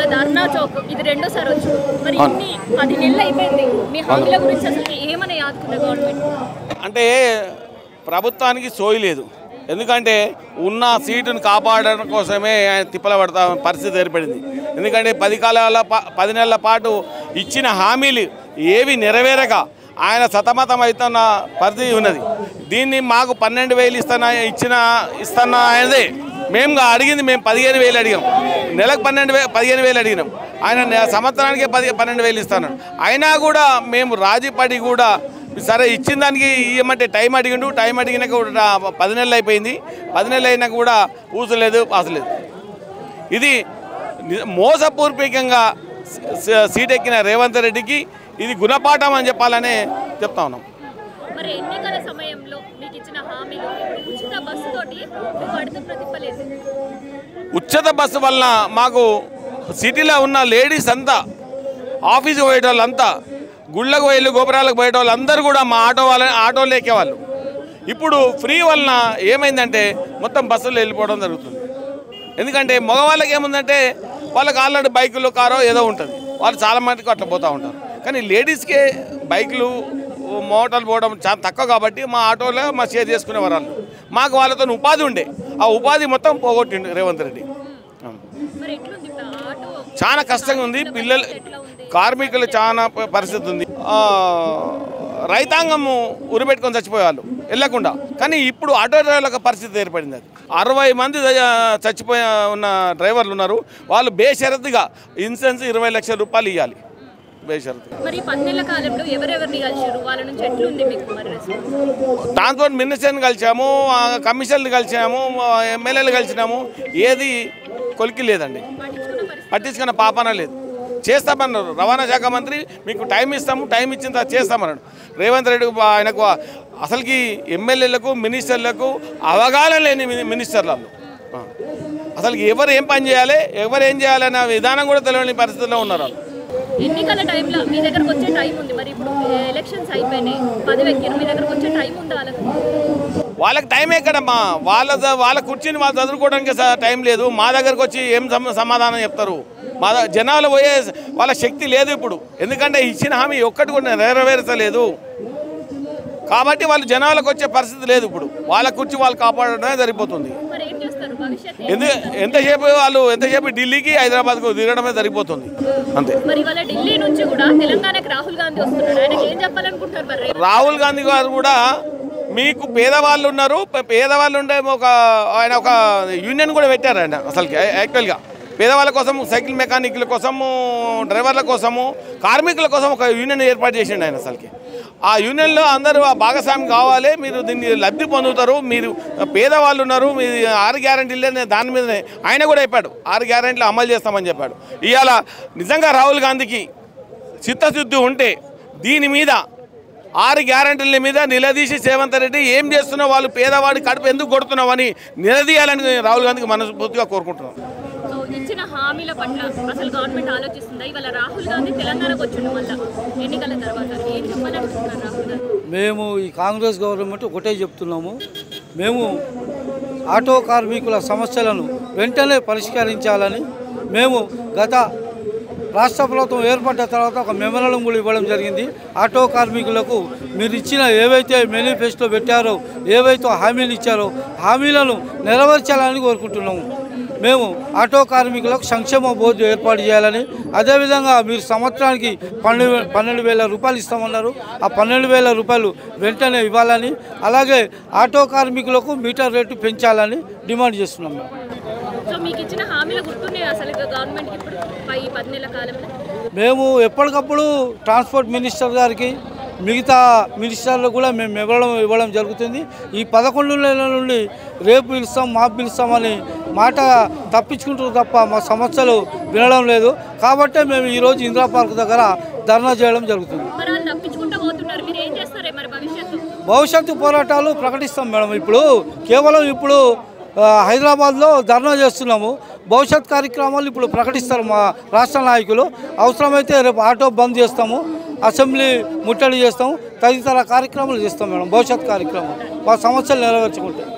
ధర్నా చౌక్ ఇది రెండోసారి వచ్చు మరి ఇన్ని పది నెలలు అయిపోయింది మీ హామీల గురించి అసలు ఏమైనా యాదుకున్న గవర్నమెంట్ అంటే ప్రభుత్వానికి సోయి లేదు ఎందుకంటే ఉన్న సీటును కాపాడడం కోసమే ఆయన తిప్పల పడతా పరిస్థితి ఏర్పడింది ఎందుకంటే పది కాలాల పా- పది నెలల పాటు ఇచ్చిన హామీలు ఏవి నెరవేరక ఆయన సతమతం అవుతున్న పరిస్థితి ఉన్నది దీన్ని మాకు పన్నెండు వేలు ఇస్తాన ఇచ్చిన ఇస్తున్న ఆయనదే మేము గా- అడిగింది మేము పదిహేను వేలు అడిగాం నెలకు పన్నెండు వే పదిహేను వేలు అడిగినాం ఆయన నె- సంవత్సరానికి పది పన్నెండు వేలు ఇస్తాను అయినా కూడా మేము రాజీ పడి కూడా సరే ఇచ్చిన దానికి ఇవ్వమంటే టైం అడిగిండు టైం అడిగినాక కూడా పది నెలలు అయిపోయింది పది నెలలు అయినా కూడా ఊసలేదు పాసలేదు ఇది ని- మోసపూర్వకంగా స- స- సీట్ ఎక్కిన రేవంత్ రెడ్డికి ఇది గుణపాఠం అని చెప్పాలనే చెప్తా ఉన్నాం మరి ఎన్నికల సమయంలో మీకు ఇచ్చిన హామీలు ఇప్పుడు ఉచిత బస్సు తోటి మీకు అడుగుతున్న తిప్పలేదు ఉచిత బస్సు వలన మాకు సిటీలో ఉన్న లేడీస్ అంతా ఆఫీస్కి పోయే వాళ్ళంతా గుళ్ళకు పోయి గోపురాలకు పోయే వాళ్ళందరూ కూడా మా ఆటో వాళ్ళ ఆటోలు ఎక్కేవాళ్ళు ఇప్పుడు ఫ్రీ వలన ఏమైందంటే మొత్తం బస్సులు వెళ్ళిపోవడం జరుగుతుంది ఎందుకంటే మగవాళ్ళకి ఏముందంటే వాళ్ళకి ఆల్రెడీ బైకులు కారో ఏదో ఉంటుంది వాళ్ళు చాలా మందికి అట్లా పోతూ ఉంటారు కానీ లేడీస్కే బైకులు మోటార్లు పోవడం చాలా తక్కువ కాబట్టి మా ఆటోలో మా షేర్ చేసుకునే వాళ్ళు మాకు వాళ్ళతో ఉపాధి ఉండే ఆ ఉపాధి మొత్తం పోగొట్టిండు రేవంత్ రెడ్డి అవును. మరి ఎట్లుంది ఇప్పుడు ఆటో చాలా కష్టంగా ఉంది పిల్లలు ఎట్లా ఉంది కార్మికులు చాలా ప- పరిస్థితి ఉంది ఆ, రైతాంగము ఉరిపెట్టుకొని చచ్చిపోయేవాళ్ళు వెళ్ళకుండా కానీ ఇప్పుడు ఆటో డ్రైవర్లకు పరిస్థితి ఏర్పడింది అది అరవై మంది చ- చచ్చిపోయి ఉన్న డ్రైవర్లు ఉన్నారు వాళ్ళు బేషరతుగా ఇన్సూరెన్స్ ఇరవై లక్షల రూపాయలు ఇవ్వాలి బేషరతుగా మరి ఈ పన్నెండేళ్ల కాలంలో ఎవరెవరిని కలిసారు వాళ్ళ నుంచి ఎట్లుంది మీకు మరి రెస్పాన్స్ ట్రాన్స్పోర్ట్ మినిస్టర్ని కలిసాము ఆ, కమిషన్లు కలిసాము ఆ, ఎమ్మెల్యేలు కలిసినాము ఏది కొలికి లేదండి పట్టించుకున్న పరిస్థితి పట్టించుకున్న పాపన లేదు చేస్తామన్నారు రవాణా శాఖ మంత్రి మీకు టైం ఇస్తాము టైం ఇచ్చిన తర్వాత చేస్తామన్నాడు రేవంత్ రెడ్డి బా- ఆయనకు అసలుకి ఎమ్మెల్యేలకు మినిస్టర్లకు అవగాహన లేని మిని- మినిస్టర్లు వాళ్ళు ఆ. అసలు ఎవరు ఏం పని చేయాలి ఎవరు ఏం చేయాలన్న విధానం కూడా తెలియని పరిస్థితిలో ఉన్నారు వాళ్ళు ఎన్నికల టైంలో మీ దగ్గరకు వచ్చే టైం ఉంది మరి ఇప్పుడు ఎలక్షన్స్ అయిపోయినాయి పదవి ఎక్కిరు మీ దగ్గరకు వచ్చే టైం ఉందా వాళ్ళకి వాళ్ళకి టైం ఎక్కడమ్మా వాళ్ళ ద- వాళ్ళ కుర్చీని వాళ్ళు చదువుకోవడానికి స- టైం లేదు మా దగ్గరకు వచ్చి ఏం సమ- సమాధానం చెప్తారు మా ద- జనాలు పోయే వాళ్ళ శక్తి లేదు ఇప్పుడు ఎందుకంటే ఇచ్చిన హామీ ఒక్కటి కూడా నెరవేర్చలేదు కాబట్టి వాళ్ళు జనాలకు వచ్చే పరిస్థితి లేదు ఇప్పుడు వాళ్ళ కుర్చీ వాళ్ళు కాపాడడమే సరిపోతుంది మరి ఏం చేస్తారు భవిష్యత్ ఎందు ఎంతసేపు వాళ్ళు ఎంతసేపు ఢిల్లీకి హైదరాబాద్కు తిరగడమే సరిపోతుంది అంతే మరి ఇవాళ ఢిల్లీ నుంచి కూడా తెలంగాణకి రాహుల్ గాంధీ వస్తున్నాడు ఆయనకి ఏం చెప్పాలనుకుంటారు మరి రేవంత్? రాహుల్ గాంధీ గారు కూడా మీకు పేదవాళ్ళు ఉన్నారు పే- పేదవాళ్ళు ఉండే ఒక ఆయన ఒక యూనియన్ కూడా పెట్టారు ఆయన అసలుకి యా- యాక్చువల్గా పేదవాళ్ళ కోసం సైకిల్ మెకానిక్ల కోసము డ్రైవర్ల కోసము కార్మికుల కోసం ఒక యూనియన్ ఏర్పాటు చేసిండు ఆయన అసలుకి ఆ యూనియన్లో అందరూ ఆ భాగస్వామి కావాలి మీరు దీన్ని లబ్ధి పొందుతారు మీరు పేదవాళ్ళు ఉన్నారు మీ ఆరు గ్యారంటీలే దాని మీదనే ఆయన కూడా చెప్పాడు ఆరు గ్యారంటీలు అమలు చేస్తామని చెప్పాడు ఇవాళ నిజంగా రాహుల్ గాంధీకి చిత్తశుద్ధి ఉంటే దీని మీద ఆరు గ్యారంటీల మీద నిలదీసి రేవంత్ రెడ్డి ఏం చేస్తున్నావు వాళ్ళు పేదవాడి కడుపు ఎందుకు కొడుతున్నావు అని నిలదీయాలని రాహుల్ గాంధీకి మనస్ఫూర్తిగా కోరుకుంటున్నాం సో ఇచ్చిన హామీల పట్ల అసలు గవర్నమెంట్ ఆలోచిస్తుందా ఇవాళ రాహుల్ గాంధీ తెలంగాణకు వచ్చిండు మళ్ళా ఎన్నికల తర్వాత ఏం చెప్పాలనుకుంటున్నారు రాహుల్ గాంధీ మేము ఈ కాంగ్రెస్ గవర్నమెంట్ ఒకటే చెప్తున్నాము మేము ఆటో కార్మికుల సమస్యలను వెంటనే పరిష్కరించాలని మేము గత రాష్ట్ర ప్రభుత్వం ఏర్పడ్డ తర్వాత ఒక మెమరాలం కూడా ఇవ్వడం జరిగింది ఆటో కార్మికులకు మీరు ఇచ్చిన ఏవైతే మేనిఫెస్టో పెట్టారో ఏవైతే హామీలు ఇచ్చారో హామీలను నెరవేర్చాలని కోరుకుంటున్నాము మేము ఆటో కార్మికులకు సంక్షేమ బోర్డు ఏర్పాటు చేయాలని అదేవిధంగా మీరు సంవత్సరానికి పన్నెండు పన్నెండు వేల రూపాయలు ఇస్తామన్నారు ఆ పన్నెండు వేల రూపాయలు వెంటనే ఇవ్వాలని అలాగే ఆటో కార్మికులకు మీటర్ రేటు పెంచాలని డిమాండ్ చేస్తున్నాం మేము సో మీకు ఇచ్చిన హామీలు గుర్తున్నాయి అసలు గవర్నమెంట్కి ఇప్పుడు పై పది నెలల కాలంలో మేము ఎప్పటికప్పుడు ట్రాన్స్పోర్ట్ మినిస్టర్ గారికి మిగతా మినిస్టర్లకు కూడా మేము ఇవ్వడం ఇవ్వడం జరుగుతుంది ఈ పదకొండు నెలల నుండి రేపు పిలుస్తాం మాపు పిలుస్తామని మాట తప్పించుకుంటారు తప్ప మా సమస్యలు వినడం లేదు కాబట్టే మేము ఈరోజు ఇందిరా పార్క్ దగ్గర ధర్నా చేయడం జరుగుతుంది మరి వాళ్ళు తప్పించుకుంటూ పోతున్నారు మీరు ఏం చేస్తారే మరి భవిష్యత్తు భవిష్యత్తు పోరాటాలు ప్రకటిస్తాం మేడం ఇప్పుడు కేవలం ఇప్పుడు ఆ, హైదరాబాద్లో ధర్నా చేస్తున్నాము భవిష్యత్ కార్యక్రమాలు ఇప్పుడు ప్రకటిస్తారు మా రాష్ట్ర నాయకులు అవసరమైతే రేపు ఆటో బంద్ చేస్తాము అసెంబ్లీ ముట్టడి చేస్తాము తదితర కార్యక్రమాలు చేస్తాం మేడం భవిష్యత్ కార్యక్రమం మా సమస్యలు నెరవేర్చుకుంటాం